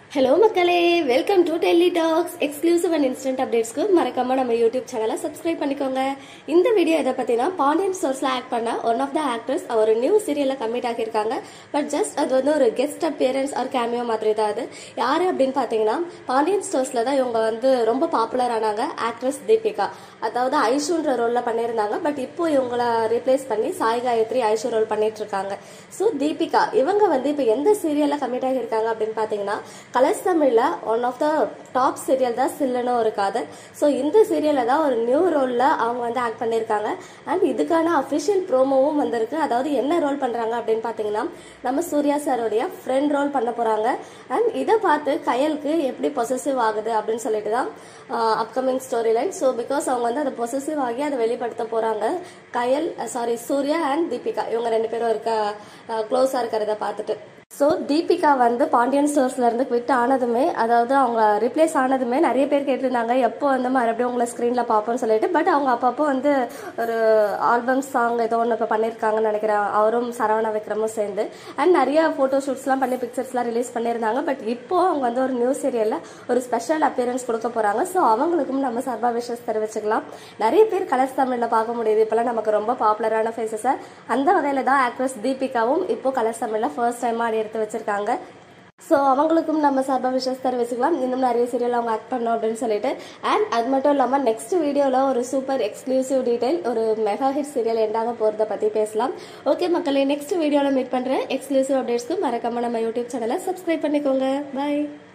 hello மக்களே welcome to Delhi Talks exclusive and instant அப்டேட்ஸ்க்கு மறக்காம நம்ம யூடியூப் சேனலை சப்ஸ்கிரைப் பண்ணிக்கோங்க இந்த வீடியோ எதை பத்தினா பாண்டியன் ஸ்டோர்ஸ்ல ஆக்ட் பண்ண ஒன் ஆஃப் த ஆக்டர்ஸ் அவர் நியூ சீரியல்ல கமிட் ஆகியிருக்காங்க பட் ஜஸ்ட் அது வந்து ஒரு கெஸ்ட் அப்பியரன்ஸ் ஆர் கேமியோ மாதிரி தான் அது யாரு அப்படின்னு பாத்தீங்கன்னா பாண்டியன் ஸ்டோர்ஸ்ல தான் இவங்க வந்து ரொம்ப பாப்புலர் ஆனாங்க ஆக்ட்ரஸ் தீபிகா அதாவது ஐஷுன்ற ரோல்ல பண்ணியிருந்தாங்க பட் இப்போ இவங்கள ரீப்ளேஸ் பண்ணி சாய் காயத்ரி ஐஷு ரோல் பண்ணிட்டு இருக்காங்க ஸோ தீபிகா இவங்க வந்து இப்போ எந்த சீரியல்ல கமிட் ஆகியிருக்காங்க அப்படின்னு பாத்தீங்கன்னா கலர்ஸ் தமிழ்ல one of the top serial தான் சில்லுன்னு ஒரு காதல் ஸோ இந்த சீரியல்ல தான் ஒரு நியூ ரோல்ல அவங்க வந்து ஆக்ட் பண்ணியிருக்காங்க அண்ட் இதுக்கான அஃபிஷியல் ப்ரோமோவும் வந்திருக்கு அதாவது என்ன ரோல் பண்றாங்க அப்படின்னு பாத்தீங்கன்னா நம்ம சூர்யா சாரோடைய ஃப்ரெண்ட் ரோல் பண்ண போறாங்க அண்ட் இதை பார்த்து கயலுக்கு எப்படி பொசசிவ் ஆகுது அப்படின்னு சொல்லிட்டு தான் upcoming story line so because அவங்க வந்து அதை பொசசிவ் ஆகி அதை வெளிப்படுத்த போறாங்க கயல் சாரி சூர்யா அண்ட் தீபிகா இவங்க ரெண்டு பேரும் இருக்க க்ளோஸா இருக்கிறத பார்த்துட்டு ஸோ தீபிகா வந்து பாண்டியன் ஸ்டோர்ஸ்ல இருந்து குவிட் ஆனதுமே அதாவது அவங்க ரிப்ளேஸ் ஆனதுமே நிறைய பேர் கேட்டிருந்தாங்க எப்போ வந்து மறுபடியும் உங்களை ஸ்க்ரீனில் பார்ப்போம்னு சொல்லிட்டு பட் அவங்க அப்பப்போ வந்து ஒரு ஆல்பம் சாங் ஏதோ ஒன்று இப்போ பண்ணியிருக்காங்கன்னு நினைக்கிறேன் அவரும் சரவண விக்ரமும் சேர்ந்து அண்ட் நிறைய ஃபோட்டோ ஷூட்ஸ்லாம் பண்ணி பிக்சர்ஸ்லாம் ரிலீஸ் பண்ணியிருந்தாங்க பட் இப்போ அவங்க வந்து ஒரு நியூஸ் சீரியலில் ஒரு ஸ்பெஷல் அப்பியரன்ஸ் கொடுக்க போகிறாங்க ஸோ அவங்களுக்கும் நம்ம சர்வா விஷஸ் தெரிவிச்சுக்கலாம் நிறைய பேர் கலர்ஸ் தமிழில் பார்க்க முடியுது இப்போலாம் நமக்கு ரொம்ப பாப்புலரான ஃபேஸஸை அந்த வகையில் தான் ஆக்ட்ரஸ் தீபிகாவும் இப்போ கலர்ஸ் தமிழில் ஃபர்ஸ்ட் டைமாக ஆடி எடுத்து வச்சிருக்காங்க ஸோ அவங்களுக்கும் நம்ம சார்பாக விஷஸ் தெரிவிச்சுக்கலாம் இன்னும் நிறைய சீரியல் அவங்க ஆக்ட் பண்ணோம் அப்படின்னு சொல்லிட்டு அண்ட் அது மட்டும் இல்லாமல் நெக்ஸ்ட் வீடியோவில் ஒரு சூப்பர் எக்ஸ்க்ளூசிவ் டீடைல் ஒரு மெகா ஹிட் சீரியல் எண்டாக போகிறத பற்றி பேசலாம் ஓகே மக்களே நெக்ஸ்ட் வீடியோவில் மீட் பண்ணுறேன் எக்ஸ்க்ளூசிவ் அப்டேட்ஸ்க்கு மறக்காம நம்ம யூடியூப் சேனலை சப்ஸ்கிரைப் பண்ணிக்கோங்க பாய்